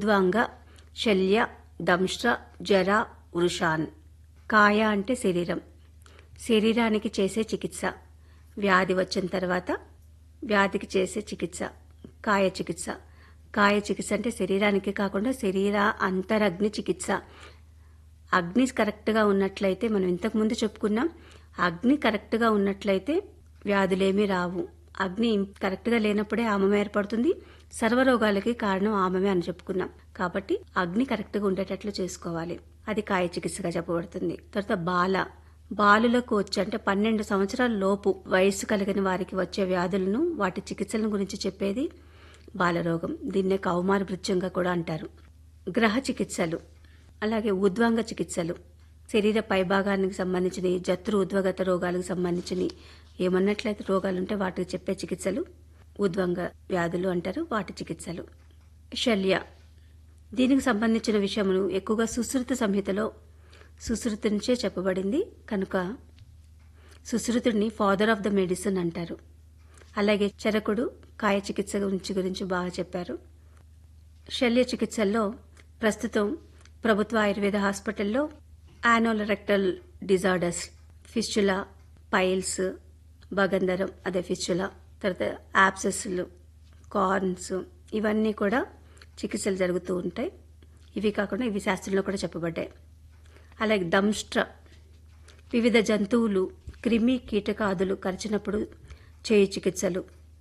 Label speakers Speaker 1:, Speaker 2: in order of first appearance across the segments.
Speaker 1: ఉద్వాంగ శల్య దంష్ట్ర జర వృషాన్ కాయ అంటే శరీరం శరీరానికి చేసే చికిత్స వ్యాధి వచ్చిన తర్వాత వ్యాధికి చేసే చికిత్స కాయ చికిత్స కాయ చికిత్స అంటే శరీరానికి కాకుండా శరీర అంతరగ్ని చికిత్స అగ్ని కరెక్ట్గా ఉన్నట్లయితే మనం ఇంతకుముందు చెప్పుకున్నాం అగ్ని కరెక్ట్గా ఉన్నట్లయితే వ్యాధులేమీ రావు అగ్ని కరెక్ట్గా లేనప్పుడే ఆమం ఏర్పడుతుంది సర్వరోగాలకి కారణం ఆమమే అని చెప్పుకున్నాం కాబట్టి అగ్ని కరెక్ట్గా ఉండేటట్లు చేసుకోవాలి అది కాయ చికిత్సగా చెప్పబడుతుంది తర్వాత బాల బాలులకు వచ్చే అంటే పన్నెండు సంవత్సరాల లోపు వయస్సు కలిగిన వారికి వచ్చే వ్యాధులను వాటి చికిత్సల గురించి చెప్పేది బాలరోగం దీన్నే కౌమార భృత్యంగా కూడా అంటారు గ్రహ చికిత్సలు అలాగే ఉద్వాంగ చికిత్సలు శరీర పైభాగానికి సంబంధించిన జత్రు ఉద్వగత రోగాలకు సంబంధించిన ఏమన్నట్లయితే రోగాలుంటే వాటికి చెప్పే చికిత్సలు ఉద్వంగ వ్యాధులు అంటారు వాటి చికిత్సలు శల్య దీనికి సంబంధించిన విషయములు ఎక్కువగా సుశ్రుత సంహితలో సుశ్రుతి నుంచే చెప్పబడింది కనుక సుశ్రుతుడిని ఫాదర్ ఆఫ్ ద మెడిసిన్ అంటారు అలాగే చరకుడు కాయ చికిత్స గురించి గురించి బాగా చెప్పారు శల్య చికిత్సల్లో ప్రస్తుతం ప్రభుత్వ ఆయుర్వేద హాస్పిటల్లో యానోలరెక్టల్ డిజార్డర్స్ ఫిస్చులా పైల్స్ బగంధరం అదే ఫిస్చులా తర్వాత యాప్సెస్లు కార్న్స్ ఇవన్నీ కూడా చికిత్సలు జరుగుతూ ఉంటాయి ఇవి కాకుండా ఇవి శాస్త్రంలో కూడా చెప్పబడ్డాయి అలాగే దంష్ట్ర వివిధ జంతువులు క్రిమి కీటకాదులు కరిచినప్పుడు చేయి చికిత్సలు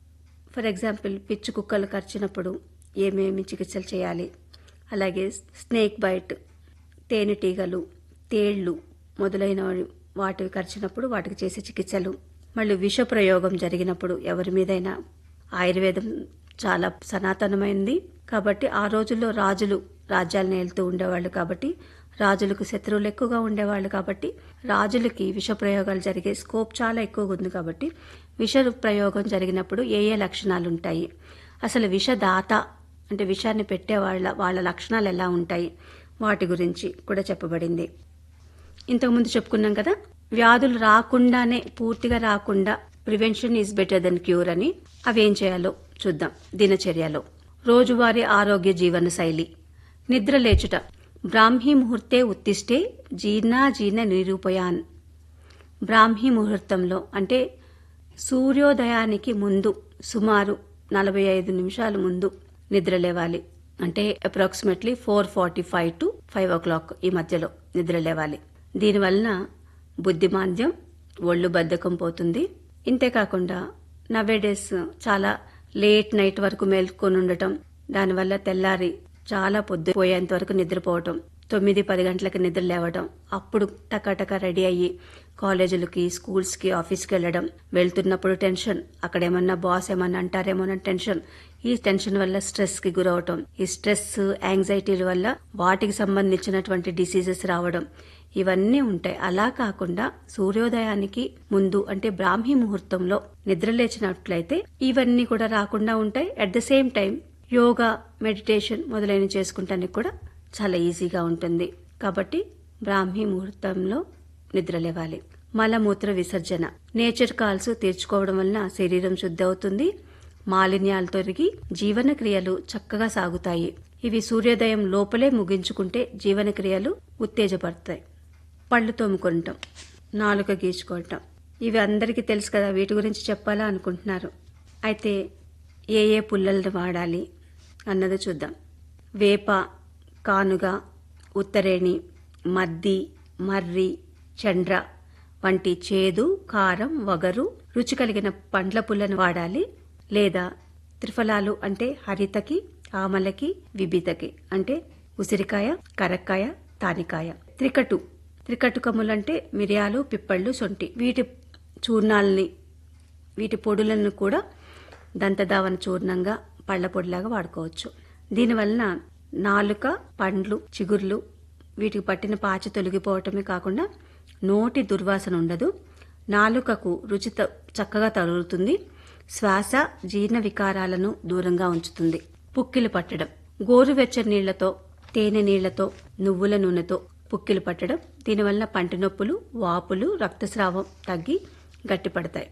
Speaker 1: ఫర్ ఎగ్జాంపుల్ పిచ్చు కుక్కలు కరిచినప్పుడు ఏమేమి చికిత్సలు చేయాలి అలాగే స్నేక్ బైట్ తేనెటీగలు తేళ్లు మొదలైన వాటివి కరిచినప్పుడు వాటికి చేసే చికిత్సలు మళ్ళీ విష ప్రయోగం జరిగినప్పుడు ఎవరి మీదైనా ఆయుర్వేదం చాలా సనాతనమైంది కాబట్టి ఆ రోజుల్లో రాజులు రాజ్యాలను ఏలుతూ ఉండేవాళ్ళు కాబట్టి రాజులకు శత్రువులు ఎక్కువగా ఉండేవాళ్ళు కాబట్టి రాజులకి విష ప్రయోగాలు జరిగే స్కోప్ చాలా ఎక్కువగా ఉంది కాబట్టి విష ప్రయోగం జరిగినప్పుడు ఏ ఏ లక్షణాలు ఉంటాయి అసలు విషదాత అంటే విషాన్ని పెట్టే వాళ్ళ వాళ్ళ లక్షణాలు ఎలా ఉంటాయి వాటి గురించి కూడా చెప్పబడింది ఇంతకుముందు చెప్పుకున్నాం కదా వ్యాధులు రాకుండానే పూర్తిగా రాకుండా prevention is better than cure అని అవేం చేయాలో చూద్దాం దినచర్యలో రోజువారీ ఆరోగ్య జీవన శైలి నిద్ర లేచుట బ్రాహ్మీ ముహూర్తే ఉత్తిష్టే జీర్ణాజీర్ణ నిరూపయాన్ బ్రాహ్మీ ముహూర్తంలో అంటే సూర్యోదయానికి ముందు సుమారు నలభై ఐదు నిమిషాల ముందు నిద్ర లేవాలి అంటే approximately four forty five to five o'clock ఈ మధ్యలో నిద్ర లేవాలి దీనివలన బుద్ధిమాంద్యం ఒళ్ళు బద్ధకం పోతుంది ఇంతేకాకుండా నవేడేస్ చాలా లేట్ నైట్ వరకు మేల్కొని ఉండటం దానివల్ల తెల్లారి చాలా పొద్దు పోయేంత వరకు నిద్రపోవటం తొమ్మిది పది గంటలకు నిద్ర లేవడం అప్పుడు టకాటక రెడీ అయ్యి కాలేజీలకి స్కూల్స్కి ఆఫీస్కి వెళ్ళడం వెళ్తున్నప్పుడు టెన్షన్ అక్కడ ఏమన్నా బాస్ ఏమన్నా అంటారేమోనని టెన్షన్ ఈ టెన్షన్ వల్ల స్ట్రెస్ కి గురవటం ఈ స్ట్రెస్ యాంగ్జైటీల వల్ల వాటికి సంబంధించినటువంటి డిసీజెస్ రావడం ఇవన్నీ ఉంటాయి అలా కాకుండా సూర్యోదయానికి ముందు అంటే బ్రాహ్మీ ముహూర్తంలో నిద్ర లేచినట్లయితే ఇవన్నీ కూడా రాకుండా ఉంటాయి at the same time yoga meditation మొదలైన చేసుకుంటానికి కూడా చాలా ఈజీగా ఉంటుంది కాబట్టి బ్రాహ్మీ ముహూర్తంలో నిద్ర లేవాలి మలమూత్ర విసర్జన నేచర్ కాల్స్ తీర్చుకోవడం వలన శరీరం శుద్ధి అవుతుంది మాలిన్యాలు తొలగి జీవన క్రియలు చక్కగా సాగుతాయి ఇవి సూర్యోదయం లోపలే ముగించుకుంటే జీవన క్రియలు ఉత్తేజపడతాయి పళ్ళు తోముకుంటాం నాలుక గీచుకోవటం ఇవి అందరికీ తెలుసు కదా వీటి గురించి చెప్పాలా అనుకుంటున్నారు అయితే ఏ ఏ పుల్లలను వాడాలి అన్నది చూద్దాం వేప కానుగ ఉత్తరేణి మద్ది మర్రి చండ్ర వంటి చేదు కారం వగరు రుచి కలిగిన పండ్ల పుల్లను వాడాలి లేదా త్రిఫలాలు అంటే హరితకి ఆమలకి విబితకి అంటే ఉసిరికాయ కరక్కాయ తానికాయ త్రికటు త్రికటుకములంటే మిరియాలు పిప్పళ్ళు సొంటి వీటి చూర్ణాలని వీటి పొడులను కూడా దంతదావన చూర్ణంగా పళ్ళ పొడిలాగా వాడుకోవచ్చు దీనివలన నాలుక పండ్లు చిగుర్లు వీటికి పట్టిన పాచి తొలగిపోవటమే కాకుండా నోటి దుర్వాసన ఉండదు నాలుకకు రుచి త- చక్కగా తగులుతుంది శ్వాస జీర్ణ వికారాలను దూరంగా ఉంచుతుంది పుక్కిలు పట్టడం గోరువెచ్చని నీళ్లతో తేనె నీళ్లతో నువ్వుల నూనెతో పుక్కిలు పట్టడం దీనివల్ల పంటి నొప్పులు వాపులు రక్తస్రావం తగ్గి గట్టిపడతాయి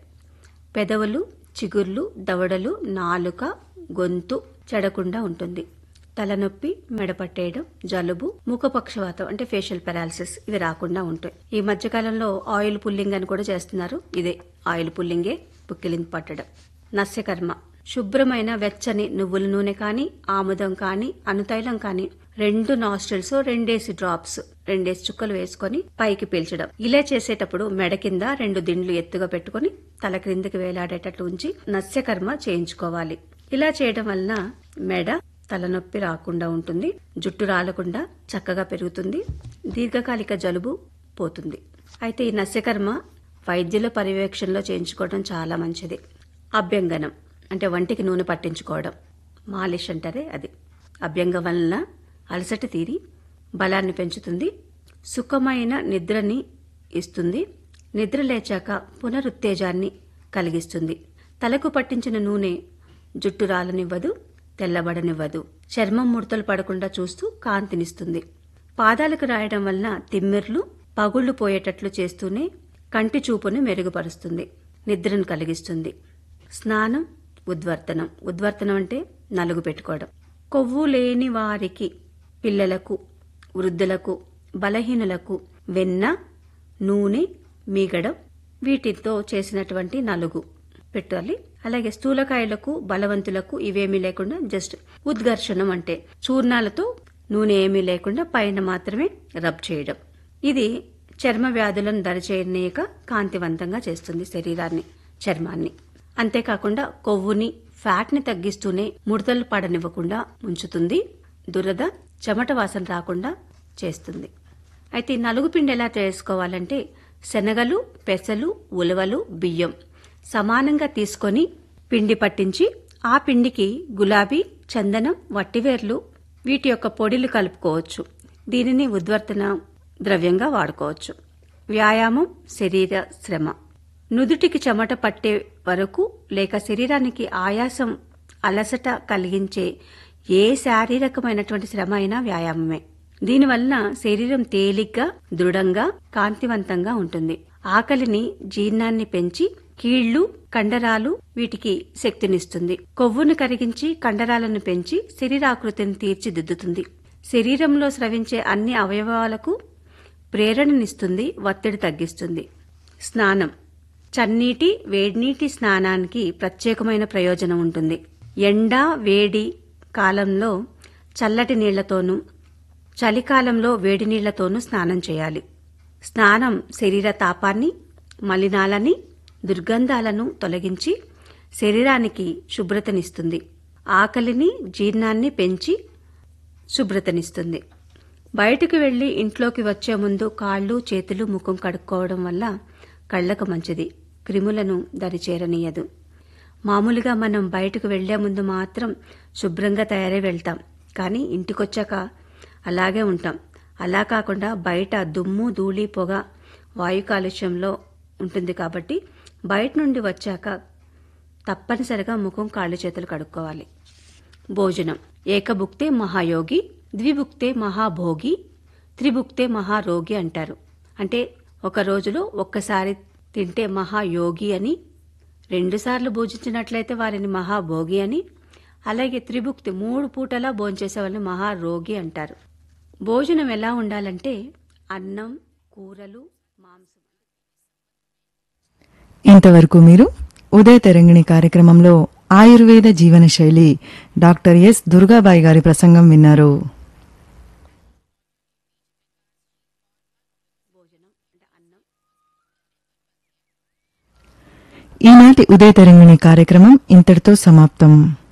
Speaker 1: పెదవులు చిగుర్లు దవడలు నాలుక గొంతు చెడకుండా ఉంటుంది తలనొప్పి మెడపట్టేయడం జలుబు ముఖపక్షవాతం అంటే ఫేషియల్ పెరాలసిస్ ఇవి రాకుండా ఉంటాయి ఈ మధ్యకాలంలో ఆయిల్ పుల్లింగ్ అని కూడా చేస్తున్నారు ఇదే ఆయిల్ పుల్లింగే పుక్కిలింగ్ పట్టడం నస్యకర్మ శుభ్రమైన వెచ్చని నువ్వుల నూనె కానీ ఆముదం కానీ అనుతైలం కానీ రెండు నాస్ట్రిల్స్ రెండేసి డ్రాప్స్ రెండేసి చుక్కలు వేసుకొని పైకి పీల్చడం ఇలా చేసేటప్పుడు మెడ కింద రెండు దిండ్లు ఎత్తుగా పెట్టుకొని తల క్రిందికి వేలాడేటట్లు ఉంచి నస్యకర్మ చేయించుకోవాలి ఇలా చేయడం వలన మెడ తలనొప్పి రాకుండా ఉంటుంది జుట్టు రాలకుండా చక్కగా పెరుగుతుంది దీర్ఘకాలిక జలుబు పోతుంది అయితే ఈ నస్యకర్మ వైద్యుల పర్యవేక్షణలో చేయించుకోవడం చాలా మంచిది అభ్యంగనం అంటే వంటికి నూనె పట్టించుకోవడం మాలిష్ అంటారే అది అభ్యంగం వలన అలసట తీరి బలాన్ని పెంచుతుంది సుఖమైన నిద్రని ఇస్తుంది నిద్ర లేచాక పునరుత్తేజాన్ని కలిగిస్తుంది తలకు పట్టించిన నూనె జుట్టు రాలనివ్వదు తెల్లబడనివ్వదు చర్మం ముడతలు పడకుండా చూస్తూ కాంతినిస్తుంది పాదాలకు రాయడం వలన తిమ్మిర్లు పగుళ్లు పోయేటట్లు చేస్తూనే కంటి చూపును మెరుగుపరుస్తుంది నిద్రను కలిగిస్తుంది స్నానం ఉద్వర్తనం ఉద్వర్తనం అంటే నలుగు పెట్టుకోవడం కొవ్వు లేని వారికి పిల్లలకు వృద్ధులకు బలహీనులకు వెన్న నూనె మీగడం వీటితో చేసినటువంటి నలుగు పెట్టాలి అలాగే స్థూలకాయలకు బలవంతులకు ఇవేమీ లేకుండా జస్ట్ ఉద్ఘర్షణం అంటే చూర్ణాలతో నూనె ఏమీ లేకుండా పైన మాత్రమే రబ్ చేయడం ఇది చర్మ వ్యాధులను దరిచేయనీయక కాంతివంతంగా చేస్తుంది శరీరాన్ని చర్మాన్ని అంతేకాకుండా కొవ్వుని ఫ్యాట్ ని తగ్గిస్తూనే ముడతలు పడనివ్వకుండా ఉంచుతుంది దురద చెమట వాసన రాకుండా చేస్తుంది అయితే ఈ నలుగు పిండి ఎలా చేసుకోవాలంటే శనగలు పెసలు ఉలవలు బియ్యం సమానంగా తీసుకొని పిండి పట్టించి ఆ పిండికి గులాబీ చందనం వట్టివేర్లు వీటి యొక్క పొడిలు కలుపుకోవచ్చు దీనిని ఉద్వర్తన ద్రవ్యంగా వాడుకోవచ్చు వ్యాయామం శరీర శ్రమ నుదుటికి చెమట పట్టే వరకు లేక శరీరానికి ఆయాసం అలసట కలిగించే ఏ శారీరకమైనటువంటి శ్రమ అయినా వ్యాయామమే దీనివలన శరీరం తేలిగ్గా దృఢంగా కాంతివంతంగా ఉంటుంది ఆకలిని జీర్ణాన్ని పెంచి కీళ్లు కండరాలు వీటికి శక్తినిస్తుంది కొవ్వును కరిగించి కండరాలను పెంచి శరీరాకృతిని తీర్చిదిద్దుతుంది శరీరంలో స్రవించే అన్ని అవయవాలకు ప్రేరణనిస్తుంది ఒత్తిడి తగ్గిస్తుంది స్నానం చన్నీటి వేడినీటి స్నానానికి ప్రత్యేకమైన ప్రయోజనం ఉంటుంది ఎండ వేడి కాలంలో చల్లటి నీళ్లతోనూ చలికాలంలో వేడి నీళ్లతోనూ స్నానం చేయాలి స్నానం శరీర తాపాన్ని మలినాలని దుర్గంధాలను తొలగించి శరీరానికి శుభ్రతనిస్తుంది ఆకలిని జీర్ణాన్ని పెంచి శుభ్రతనిస్తుంది బయటకు వెళ్లి ఇంట్లోకి వచ్చే ముందు కాళ్ళు చేతులు ముఖం కడుక్కోవడం వల్ల కళ్లకు మంచిది క్రిములను దరి చేరనీయదు మామూలుగా మనం బయటకు వెళ్లే ముందు మాత్రం శుభ్రంగా తయారై వెళ్తాం కానీ ఇంటికొచ్చాక అలాగే ఉంటాం అలా కాకుండా బయట దుమ్ము ధూళి పొగ వాయు కాలుష్యంలో ఉంటుంది కాబట్టి బయట నుండి వచ్చాక తప్పనిసరిగా ముఖం కాళ్ళు చేతులు కడుక్కోవాలి భోజనం ఏకభుక్తే మహాయోగి ద్విభుక్తే మహాభోగి త్రిభుక్తే మహారోగి అంటారు అంటే ఒక రోజులో ఒక్కసారి తింటే మహాయోగి అని రెండుసార్లు భోజించినట్లయితే వారిని మహాభోగి అని అలాగే త్రిభుక్తి మూడు పూటలా భోంచేసే వాళ్ళని మహారోగి అంటారు భోజనం ఎలా ఉండాలంటే అన్నం కూరలు మాంసం
Speaker 2: ఇంతవరకు మీరు ఉదయ తరంగిణి కార్యక్రమంలో ఆయుర్వేద జీవన శైలి డాక్టర్ ఎస్ దుర్గాబాయి గారి ప్రసంగం విన్నారు ఈనాటి ఉదయ తరంగిణి కార్యక్రమం ఇంతటితో సమాప్తం